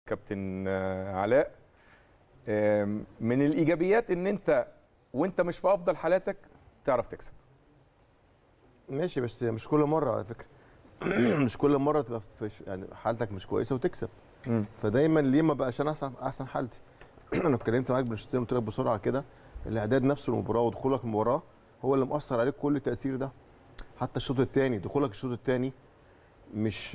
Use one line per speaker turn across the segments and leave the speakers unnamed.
كابتن آه، علاء آم، من الايجابيات ان انت وانت مش في افضل حالاتك تعرف تكسب
ماشي بس مش كل مره على فكره مش كل مره تبقى في يعني حالتك مش كويسه وتكسب
مم.
فدايما ليه ما بقاش انا احسن احسن حالتي انا اتكلمت معاك بالشوطين قلت لك بسرعه كده الاعداد نفسه المباراه ودخولك المباراه هو اللي مؤثر عليك كل التاثير ده حتى الشوط الثاني دخولك الشوط الثاني مش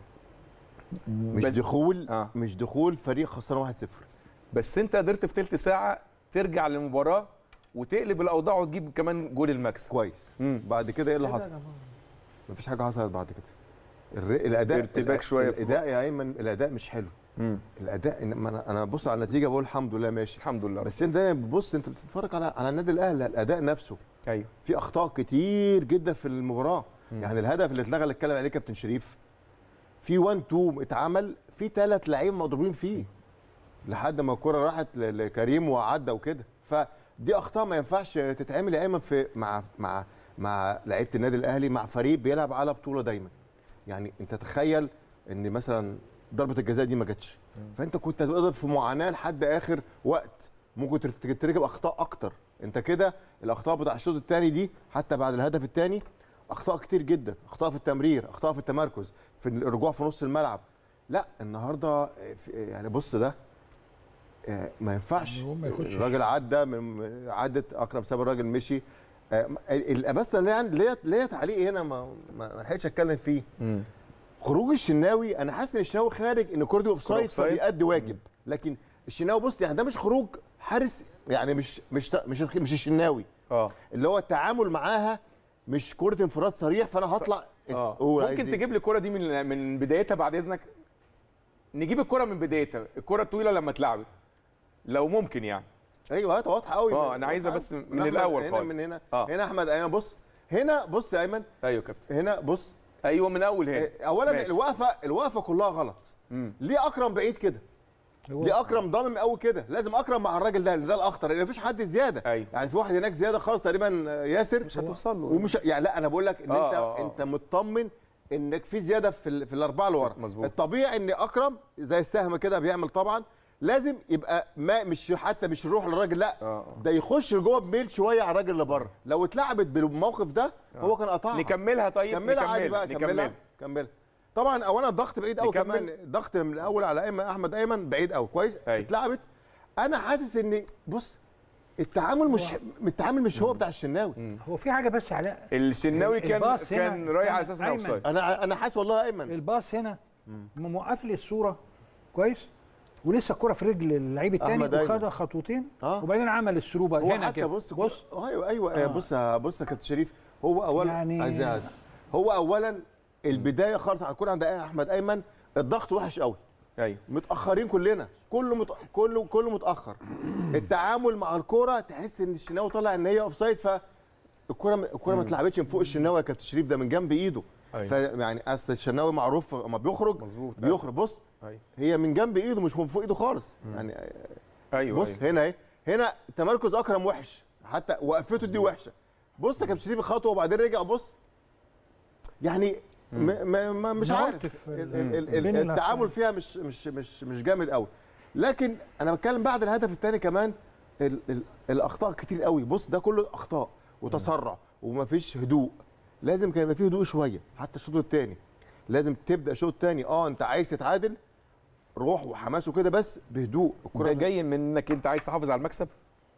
مش
بس-
دخول
آه.
مش دخول فريق خسران 1-0
بس انت قدرت في ثلث ساعه ترجع للمباراه وتقلب الاوضاع وتجيب كمان جول المكسب
كويس
مم.
بعد كده ايه اللي حصل مفيش حاجه حصلت بعد كده الر- الاداء
ارتباك شوية في
الاداء يا ايمن الاداء مش حلو
مم.
الاداء إن- ما انا انا ببص على النتيجه بقول الحمد لله ماشي
الحمد لله
بس انت دايما بتبص انت بتتفرج على على النادي الاهلي الاداء نفسه
ايوه
في اخطاء كتير جدا في المباراه يعني الهدف اللي اتلغى اللي اتكلم عليه كابتن شريف في 1 2 اتعمل في ثلاث لعيبه مضروبين فيه لحد ما الكره راحت ل- لكريم وعدى وكده فدي اخطاء ما ينفعش تتعمل يا ايمن في مع مع مع لعيبه النادي الاهلي مع فريق بيلعب على بطوله دايما يعني انت تخيل ان مثلا ضربه الجزاء دي ما جاتش فانت كنت هتقدر في معاناه لحد اخر وقت ممكن ترت- تركب اخطاء اكتر انت كده الاخطاء بتاع الشوط الثاني دي حتى بعد الهدف الثاني اخطاء كتير جدا اخطاء في التمرير اخطاء في التمركز في الرجوع في نص الملعب لا النهارده في- يعني بص ده آه، ما ينفعش
هو ما يخشش.
الراجل عدى من عدت اكرم ساب الراجل مشي آه، ال- بس انا ليا- ليا ليا تعليق هنا ما ما ما لحقتش اتكلم فيه
مم.
خروج الشناوي انا حاسس ان الشناوي خارج ان الكوره دي اوف سايد
أوفسايد.
فبيأدي واجب لكن الشناوي بص يعني ده مش خروج حارس يعني مش مش مش مش الشناوي
اه
اللي هو التعامل معاها مش كره انفراد صريح فانا هطلع
اه
قول عايز
ممكن
إيه؟
تجيب لي الكره دي من من بدايتها بعد اذنك نجيب الكره من بدايتها الكره الطويله لما اتلعبت لو ممكن يعني
ايوه هات واضحه قوي
آه، أنا عايزها بس من الأول
هنا
خالص.
من هنا
آه.
هنا احمد ايمن بص هنا بص يا ايمن
ايوه يا كابتن
هنا بص
ايوه من اول هنا
اولا
ماشي.
الوقفه الوقفه كلها غلط
مم.
ليه اكرم بعيد كده
هو-
ليه اكرم ضامن قوي كده لازم اكرم مع الراجل ده اللي ده الاخطر لان مفيش حد زياده
أيوة.
يعني في واحد هناك زياده خالص تقريبا ياسر
مش هتوصل له
ومش يعني لا انا بقول لك ان
آه،
انت
آه، آه.
انت مطمن انك في زياده في ال- في الاربعه اللي ورا
مظبوط.
الطبيعي ان اكرم زي السهم كده بيعمل طبعا لازم يبقى ما مش حتى مش يروح للراجل لا
آه، آه.
ده يخش لجوه بميل شويه على الراجل اللي بره لو اتلعبت بالموقف ده هو كان قطعها
نكملها طيب
كملها عادي
نكمل-
بقى كملها
نكملها
كملها طبعا اولا الضغط بعيد قوي
نكمل.
كمان الضغط من الاول على ايمن احمد ايمن بعيد قوي كويس
أيوة.
اتلعبت انا حاسس ان بص التعامل مش التعامل مش هو بتاع الشناوي
هو في حاجه بس علاء
الشناوي كان
الباص هنا
كان رايح على
كان
اساس انه
أيمن.
اوفسايد
انا انا حاسس والله يا ايمن
الباص هنا موقف لي الصوره كويس ولسه الكره في رجل اللعيب الثاني
أحمد أيمن.
وخدها خطوتين
آه.
وبعدين عمل السروبه
هو
هنا
حتى
كده
بص
بص
ايوه ايوه
آه.
بص يا- بص يا كابتن شريف هو اولا
يعني-
عايز أعد. هو اولا البدايه خالص على الكوره عند احمد ايمن الضغط وحش قوي
ايوه
متاخرين كلنا كله مت... كله كله متاخر التعامل مع الكوره تحس ان الشناوي طالع ان هي اوف سايد ف الكوره الكوره ما اتلعبتش من فوق الشناوي يا كابتن شريف ده من جنب ايده
أيوة.
فيعني اصل الشناوي معروف اما بيخرج
مظبوط.
بيخرج بص
ايوه
هي من جنب ايده مش من فوق ايده خالص يعني
ايوه
بص
أيوة.
هنا اهي هنا تمركز اكرم وحش حتى وقفته دي وحشه بص يا كابتن شريف خطوه وبعدين رجع بص يعني ما ما ما مش
أنا
عارف
قلت في
ال-
ال-
ال- ال-
بين
التعامل
الأفلام.
فيها مش مش مش مش جامد قوي لكن انا بتكلم بعد الهدف الثاني كمان ال ال الاخطاء كتير قوي بص ده كله اخطاء وتسرع ومفيش هدوء لازم كان يبقى فيه هدوء شويه حتى الشوط الثاني لازم تبدا شوط تاني اه انت عايز تتعادل روح وحماس وكده بس بهدوء
ده جاي من انك انت عايز تحافظ على المكسب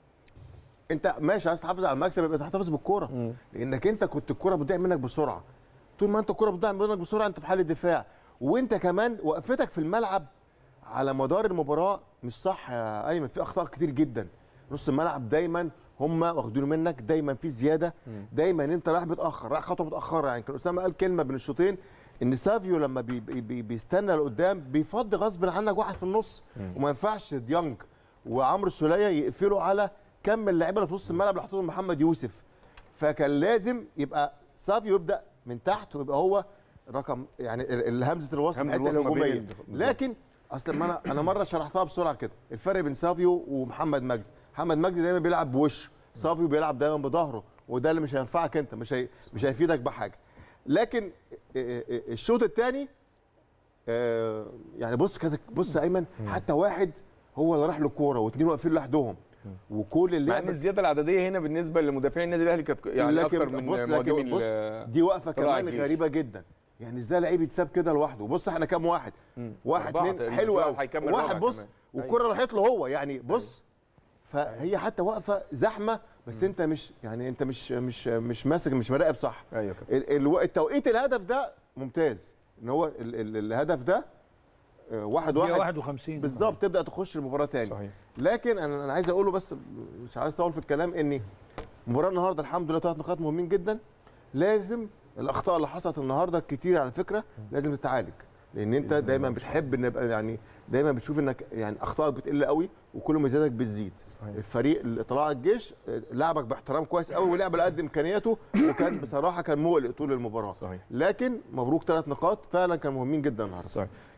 انت ماشي عايز تحافظ على المكسب يبقى تحتفظ بالكوره لانك انت كنت الكوره بتضيع منك بسرعه طول ما انت الكوره بتضيع منك بسرعه انت في حاله دفاع وانت كمان وقفتك في الملعب على مدار المباراه مش صح يا ايمن في اخطاء كتير جدا نص الملعب دايما هم واخدينه منك دايما في زياده دايما انت رايح متاخر رايح خطوه متاخره يعني كان اسامه قال كلمه بين الشوطين ان سافيو لما بي بي بي بيستنى لقدام بيفضي غصب عنك واحد في النص وما ينفعش ديانج وعمرو السوليه يقفلوا على كم اللعيبه اللي في نص الملعب اللي حطهم محمد يوسف فكان لازم يبقى سافيو يبدا من تحت ويبقى هو رقم يعني ال- ال- همزه الوصل
همزة
الحته
الوصل ما بين
الهجوميه
ال- بالظبط.
لكن اصل ما انا انا مره شرحتها بسرعه كده الفرق بين سافيو ومحمد مجدي محمد مجدي دايما بيلعب بوشه سافيو بيلعب دايما بظهره وده اللي مش هينفعك انت مش هي مش هيفيدك بحاجه لكن ا- ا- الشوط الثاني آه يعني بص كده بص يا ايمن حتى واحد هو اللي راح للكوره واثنين واقفين لوحدهم وكل اللي
مع ان الزياده العدديه هنا بالنسبه لمدافعين النادي الاهلي كانت يعني
لكن
اكتر من
بص- لكن
مهاجمين
بص،
ال-
دي وقفه
طلائع
كمان
الجيش.
غريبه جدا يعني ازاي لعيب يتساب كده لوحده بص احنا كام واحد
مم.
واحد
أربعة
اتنين
تقريباً.
حلو
في
قوي
واحد هيكمل
واحد
رابع
بص
كمان.
والكره راحت له هو يعني بص فهي حتى واقفه زحمه بس انت مش يعني انت مش مش مش ماسك مش مراقب صح
ايوه كده
ال- الو- التوقيت الهدف ده ممتاز ان هو ال ال الهدف ده آه، واحد
دقيقة
واحد
51
بالظبط تبدا تخش المباراه تاني
صحيح
لكن انا انا عايز اقوله بس مش عايز اطول في الكلام ان مباراه النهارده الحمد لله ثلاث نقاط مهمين جدا لازم الاخطاء اللي حصلت النهارده كتير على فكره لازم تتعالج لان انت دايما بتحب ان يبقى يعني دايما بتشوف انك يعني اخطائك بتقل قوي وكل ما زيادك بتزيد
صحيح.
الفريق اللي طلع الجيش آه، لعبك باحترام كويس قوي ولعب على قد امكانياته وكان بصراحه كان مقلق طول المباراه
صحيح
لكن مبروك ثلاث نقاط فعلا كانوا مهمين جدا النهارده
صحيح